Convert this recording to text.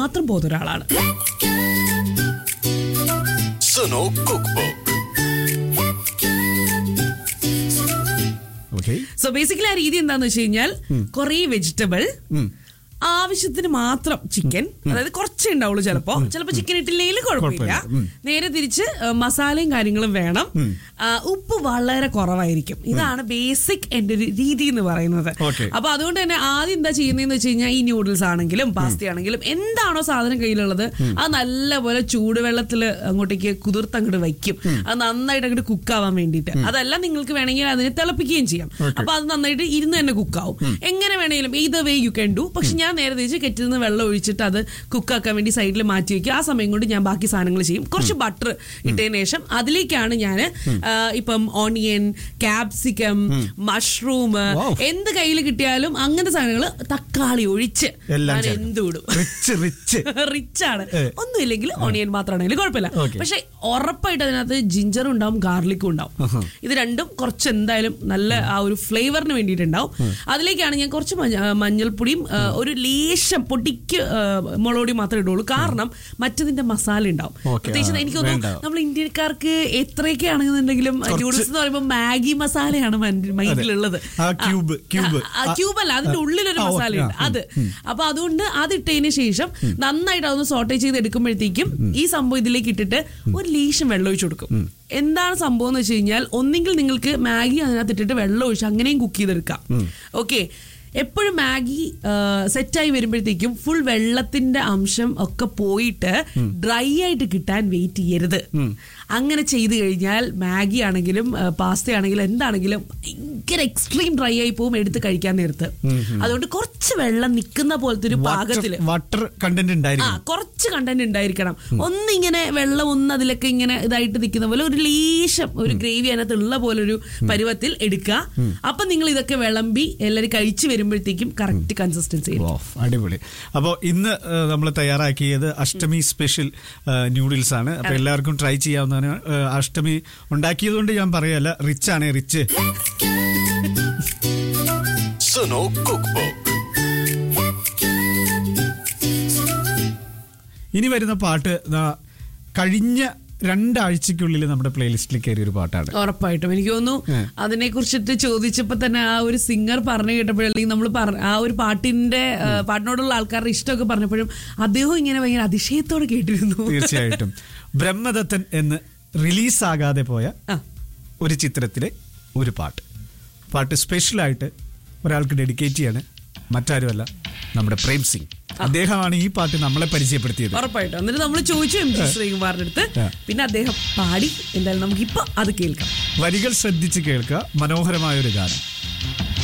മാത്രം പോകുന്ന ഒരാളാണ് സുനോ cook book okay so basically ആ രീതി എന്താന്ന് വെച്ച് കഴിഞ്ഞാൽ കുറേ വെജിറ്റബിൾ ആവശ്യത്തിന് മാത്രം ചിക്കൻ അതായത് കുറച്ചേ ഉണ്ടാവുള്ളൂ ചിലപ്പോ ചിലപ്പോ ചിക്കൻ ഇട്ടില്ലെങ്കിൽ കുഴപ്പമില്ല നേരെ തിരിച്ച് ആ, മസാലയും കാര്യങ്ങളും വേണം ആ, ഉപ്പ് വളരെ കുറവായിരിക്കും ഇതാണ് ബേസിക് എന്റെ ഒരു രീതി എന്ന് പറയുന്നത് Okay. അപ്പൊ അതുകൊണ്ട് തന്നെ ആദ്യം എന്താ ചെയ്യുന്നതെന്ന് വെച്ച് കഴിഞ്ഞാൽ ഈ ന്യൂഡിൽസ് ആണെങ്കിലും പാസ്ത ആണെങ്കിലും എന്താണോ സാധനം കയ്യിലുള്ളത് അത് നല്ലപോലെ ചൂടുവെള്ളത്തിൽ അങ്ങോട്ടേക്ക് കുതിർത്ത് അങ്ങോട്ട് വയ്ക്കും അത് നന്നായിട്ട് അങ്ങോട്ട് കുക്കാവാൻ വേണ്ടിയിട്ട് അതല്ല നിങ്ങൾക്ക് വേണമെങ്കിൽ അതിനെ തിളപ്പിക്കുകയും ചെയ്യാം അപ്പൊ അത് നന്നായിട്ട് ഇരുന്ന് തന്നെ കുക്കാവും എങ്ങനെ വേണമെങ്കിലും ഇത് വേ യു ക്യാൻ ഡു പക്ഷെ ഞാൻ നേരെ തിരിച്ച് കെറ്റിൽ നിന്ന് വെള്ളം ഒഴിച്ചിട്ട് അത് കുക്കാക്കാൻ വേണ്ടി സൈഡിൽ മാറ്റി വെക്കുക ആ സമയം കൊണ്ട് ഞാൻ ബാക്കി സാധനങ്ങൾ ചെയ്യും കുറച്ച് ബട്ടർ ഇട്ടതിന് ശേഷം അതിലേക്കാണ് ഞാൻ ഇപ്പം ഓണിയൻ ക്യാപ്സിക്കം മഷ്റൂം Wow. എന്ത് കയ്യിൽ കിട്ടിയാലും അങ്ങനത്തെ സാധനങ്ങൾ തക്കാളി ഒഴിച്ച് എല്ലാം ഞാൻ ചേർക്കും. എന്തുവിടും റിച്ച് റിച്ച് റിച്ച് ആണ് ഏ. ഒന്നുമില്ലെങ്കിൽ ഓണിയൻ മാത്രമാണെങ്കിലും കുഴപ്പമില്ല Okay. പക്ഷെ ഉറപ്പായിട്ട് അതിനകത്ത് ജിഞ്ചറും ഉണ്ടാവും ഗാർലിക്കും ഉണ്ടാവും ഇത് രണ്ടും കുറച്ച് എന്തായാലും നല്ല ആ ഒരു ഫ്ലേവറിന് വേണ്ടിയിട്ടുണ്ടാവും അതിലേക്കാണ് ഞാൻ കുറച്ച് മഞ്ഞ- ആ, മഞ്ഞൾപ്പൊടിയും ആ, ഒരു ലേശം പൊടിക്ക് ആ, മുളകുപൊടി മാത്രമേ ഇടുള്ളൂ കാരണം മറ്റതിന്റെ മസാല ഉണ്ടാവും Okay, പ്രത്യേകിച്ച് ആ, എനിക്ക് തോന്നുന്നു വേണ്ട. നമ്മൾ ഇന്ത്യക്കാർക്ക് എത്രയൊക്കെ ആണെന്നുണ്ടെങ്കിലും ന്യൂഡിൽസ് എന്ന് പറയുമ്പോൾ മാഗി മസാലയാണ് മൻ- മൈൻഡിലുള്ളത് ആ, cube, cube. ക്യൂബ് അല്ല അതിന്റെ ഉള്ളിലൊരു ആ, okay, മസാലയുണ്ട് ആ, അത് അപ്പൊ അതുകൊണ്ട് അതിട്ടതിന് ശേഷം നന്നായിട്ട് അതൊന്ന് സോട്ടേ ചെയ്ത് എടുക്കുമ്പോഴത്തേക്കും ഈ സംഭവം ഇതിലേക്ക് ഇട്ടിട്ട് ഒരു ലേശം വെള്ളം ഒഴിച്ചു കൊടുക്കും എന്താണ് സംഭവം എന്ന് വെച്ച് കഴിഞ്ഞാൽ ഒന്നെങ്കിൽ നിങ്ങൾക്ക് മാഗി അതിനകത്ത് ഇട്ടിട്ട് വെള്ളം ഒഴിച്ച് അങ്ങനെയും കുക്ക് ചെയ്തെടുക്കാം ഓക്കെ എപ്പോഴും മാഗി സെറ്റായി വരുമ്പോഴത്തേക്കും ഫുൾ വെള്ളത്തിന്റെ അംശം ഒക്കെ പോയിട്ട് ഡ്രൈ ആയിട്ട് കിട്ടാൻ വെയിറ്റ് ചെയ്യരുത് അങ്ങനെ ചെയ്തു കഴിഞ്ഞാൽ മാഗി ആണെങ്കിലും പാസ്ത ആണെങ്കിലും എന്താണെങ്കിലും ഭയങ്കര എക്സ്ട്രീം ഡ്രൈ ആയി പോകും എടുത്ത് കഴിക്കാൻ നേരത്ത് അതുകൊണ്ട് കുറച്ച് വെള്ളം നിൽക്കുന്ന പോലത്തെ ഒരു പാകത്തില് വാട്ടർ കണ്ടന്റ് ആ ഉണ്ടായിരിക്കും കുറച്ച് കണ്ടന്റ് ഉണ്ടായിരിക്കണം ഒന്നിങ്ങനെ വെള്ളം ഒന്ന് അതിലൊക്കെ ഇങ്ങനെ ഇതായിട്ട് നിൽക്കുന്ന പോലെ ഒരു ലേശം ഒരു ഗ്രേവി അതിനകത്ത് ഉള്ള പോലെ ഒരു പരുവത്തിൽ എടുക്കുക അപ്പൊ നിങ്ങൾ ഇതൊക്കെ വിളമ്പി എല്ലാവരും കഴിച്ചു വരുമ്പോഴത്തേക്കും കറക്റ്റ് കൺസിസ്റ്റൻസി Wow, അടിപൊളി അപ്പോൾ ഇന്ന് നമ്മൾ തയ്യാറാക്കിയത് അഷ്ടമി സ്പെഷ്യൽ ന്യൂഡിൽസ് ആണ് അപ്പൊ എല്ലാവർക്കും ട്രൈ ചെയ്യാവുന്നതാണ് ഏഹ്, അഷ്ടമി ഉണ്ടാക്കിയത് കൊണ്ട് ഞാൻ പറയല്ല റിച്ച് ആണ് റിച്ച് സുനോ കുക്ക് ബുക്ക് ഇനി വരുന്ന പാട്ട് ദാ കഴിഞ്ഞ രണ്ടാഴ്ചക്കുള്ളിൽ നമ്മുടെ പ്ലേലിസ്റ്റിൽ കയറിയ ഒരു പാട്ടാണ് ഉറപ്പായിട്ടും എനിക്ക് തോന്നുന്നു അതിനെ കുറിച്ചിട്ട് ചോദിച്ചപ്പോ തന്നെ ആ ഒരു സിംഗർ പറഞ്ഞു കേട്ടപ്പോഴല്ലെങ്കിൽ നമ്മൾ ആ ഒരു പാട്ടിന്റെ ആ, പാട്ടിനോടുള്ള ആൾക്കാരുടെ ഇഷ്ടമൊക്കെ പറഞ്ഞപ്പോഴും അദ്ദേഹം ഇങ്ങനെ ഭയങ്കര അതിശയത്തോടെ കേട്ടിരുന്നു തീർച്ചയായിട്ടും ബ്രഹ്മദത്തൻ എന്ന് റിലീസാകാതെ പോയ ആ. ഒരു ചിത്രത്തിലെ ഒരു പാട്ട് പാട്ട് സ്പെഷ്യലായിട്ട് ഒരാൾക്ക് ഡെഡിക്കേറ്റ് ചെയ്യാണ് മറ്റാരുമല്ല നമ്മുടെ പ്രേം സിംഗ് അദ്ദേഹമാണ് ഈ പാട്ട് നമ്മളെ പരിചയപ്പെടുത്തിയത് ഉറപ്പായിട്ടും എന്നിട്ട് നമ്മൾ ചോദിച്ചു എം ജി ശ്രീകുമാറിന്റെ അടുത്ത് ആ. പിന്നെ അദ്ദേഹം പാടി എന്തായാലും നമുക്ക് ഇപ്പൊ അത് കേൾക്കാം വരികൾ ശ്രദ്ധിച്ച് കേൾക്കുക മനോഹരമായ ഒരു ഗാനം